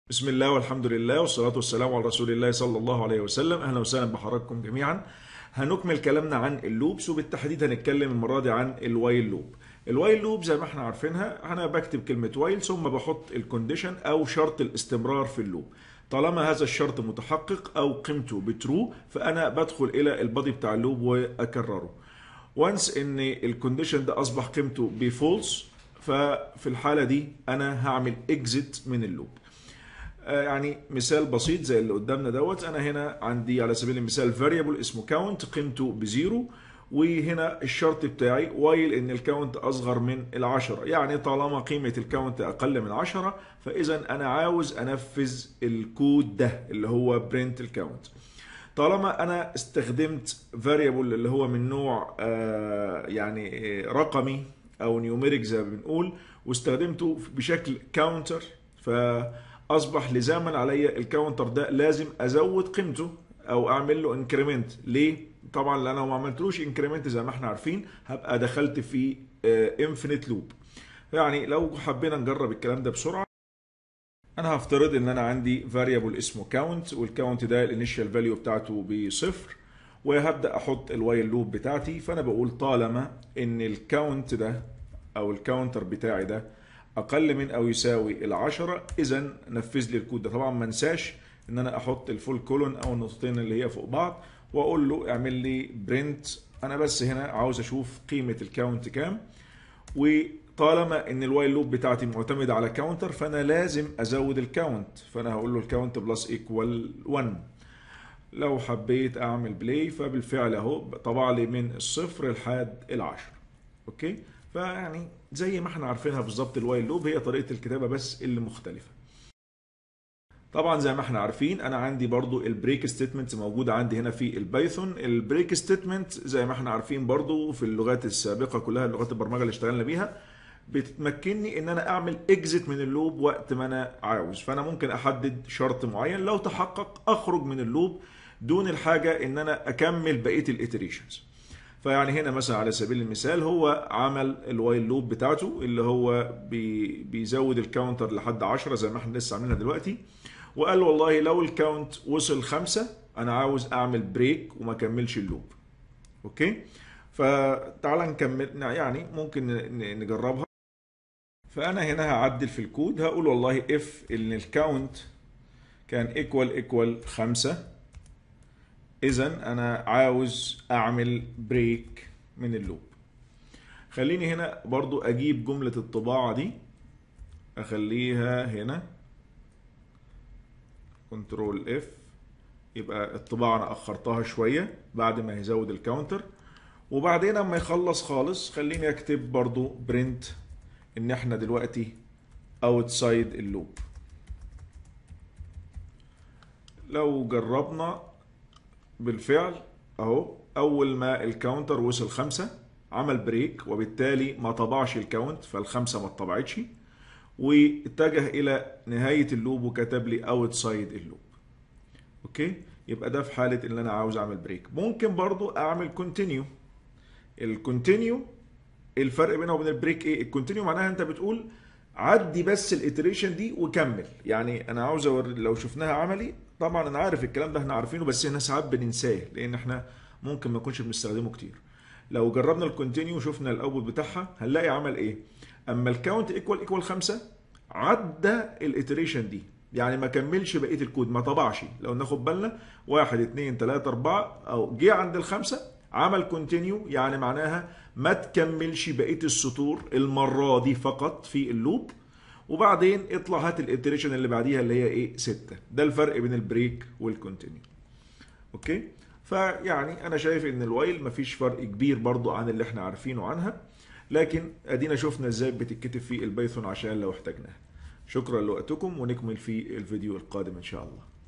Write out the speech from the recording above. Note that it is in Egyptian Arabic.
بسم الله والحمد لله والصلاة والسلام على رسول الله صلى الله عليه وسلم أهلا وسهلا بحضراتكم جميعا هنكمل كلامنا عن اللوبس وبالتحديد هنتكلم المرة دي عن الوايل لوب الوايل لوب زي ما احنا عارفينها انا بكتب كلمة وايل ثم بحط الكونديشن او شرط الاستمرار في اللوب طالما هذا الشرط متحقق او قيمته بترو فانا بدخل الى البادي بتاع اللوب واكرره وانس ان الكونديشن ده اصبح قيمته بفولس ففي الحالة دي انا هعمل اكزيت من اللوب يعني مثال بسيط زي اللي قدامنا دوت انا هنا عندي على سبيل المثال فاريبل اسمه كاونت قيمته بزيرو وهنا الشرط بتاعي وايل ان الكاونت اصغر من العشرة يعني طالما قيمة الكاونت اقل من عشرة فاذا انا عاوز انفذ الكود ده اللي هو برنت الكاونت طالما انا استخدمت فاريبل اللي هو من نوع آه يعني رقمي او نيوميريك زي ما بنقول واستخدمته بشكل كاونتر ف اصبح لزاما عليا الكاونتر ده لازم ازود قيمته او اعمل له انكريمنت ليه طبعا لان لو ما عملتلوش انكريمنت زي ما احنا عارفين هبقى دخلت في انفينيت لوب يعني لو حبينا نجرب الكلام ده بسرعه انا هفترض ان انا عندي فاريبل اسمه كاونت والكاونت ده الانيشال فاليو بتاعته بصفر وهبدا احط الوايل لوب بتاعتي فانا بقول طالما ان الكاونت ده او الكاونتر بتاعي ده اقل من او يساوي العشرة اذا نفذ لي الكود ده طبعا ما انساش ان انا احط الفول كولون او النقطتين اللي هي فوق بعض واقول له اعمل لي برنت انا بس هنا عاوز اشوف قيمة الكاونت كام وطالما ان الوايل لوب بتاعتي معتمدة على كاونتر فانا لازم ازود الكاونت فانا هقول له الكاونت بلس ايكوال 1 لو حبيت اعمل بلاي فبالفعل اهو طبع لي من الصفر لحد العشر اوكي فيعني زي ما احنا عارفينها بالظبط الوايل لوب هي طريقه الكتابه بس اللي مختلفه طبعا زي ما احنا عارفين انا عندي برضو البريك ستيتمنت موجوده عندي هنا في البايثون البريك ستيتمنت زي ما احنا عارفين برضو في اللغات السابقه كلها لغات البرمجه اللي اشتغلنا بيها بتمكنني ان انا اعمل اكزيت من اللوب وقت ما انا عاوز فانا ممكن احدد شرط معين لو تحقق اخرج من اللوب دون الحاجه ان انا اكمل بقيه الاتريشنز فيعني هنا مثلا على سبيل المثال هو عمل الوايل لوب بتاعته اللي هو بي بيزود الكاونتر لحد 10 زي ما احنا لسه عاملينها دلوقتي وقال والله لو الكاونت وصل خمسة انا عاوز اعمل بريك وما اكملش اللوب اوكي فتعال نكمل يعني ممكن نجربها فانا هنا هعدل في الكود هقول والله اف ان الكاونت كان ايكوال ايكوال خمسة اذا انا عاوز اعمل بريك من اللوب خليني هنا برضو اجيب جملة الطباعة دي اخليها هنا كنترول اف يبقى الطباعة انا اخرتها شوية بعد ما يزود الكاونتر وبعدين اما يخلص خالص خليني اكتب برضو برنت ان احنا دلوقتي اوتسايد اللوب لو جربنا بالفعل اهو اول ما الكاونتر وصل خمسة عمل بريك وبالتالي ما طبعش الكاونت فالخمسة ما اتطبعتش واتجه الى نهاية اللوب وكتب لي اوتسايد اللوب اوكي يبقى ده في حالة ان انا عاوز اعمل بريك ممكن برضو اعمل كونتينيو الكونتينيو الفرق بينه وبين البريك ايه الكونتينيو معناها انت بتقول عدي بس الاتريشن دي وكمل يعني انا عاوز أوري لو شفناها عملي طبعا انا عارف الكلام ده احنا عارفينه بس هنا ساعات بننساه لان احنا ممكن ما نكونش بنستخدمه كتير لو جربنا الكونتينيو وشفنا الاوتبوت بتاعها هنلاقي عمل ايه اما الكاونت ايكوال ايكوال 5 عدى الاتريشن دي يعني ما كملش بقيه الكود ما طبعش لو ناخد بالنا 1 2 3 4 او جه عند الخمسه عمل كونتينيو يعني معناها ما تكملش بقيه السطور المره دي فقط في اللوب وبعدين اطلع هات الاتريشن اللي بعديها اللي هي ايه 6 ده الفرق بين البريك والكونتينيو اوكي فيعني انا شايف ان الوايل مفيش فرق كبير برضو عن اللي احنا عارفينه عنها لكن ادينا شفنا ازاي بتتكتب في البايثون عشان لو احتاجناها شكرا لوقتكم ونكمل في الفيديو القادم ان شاء الله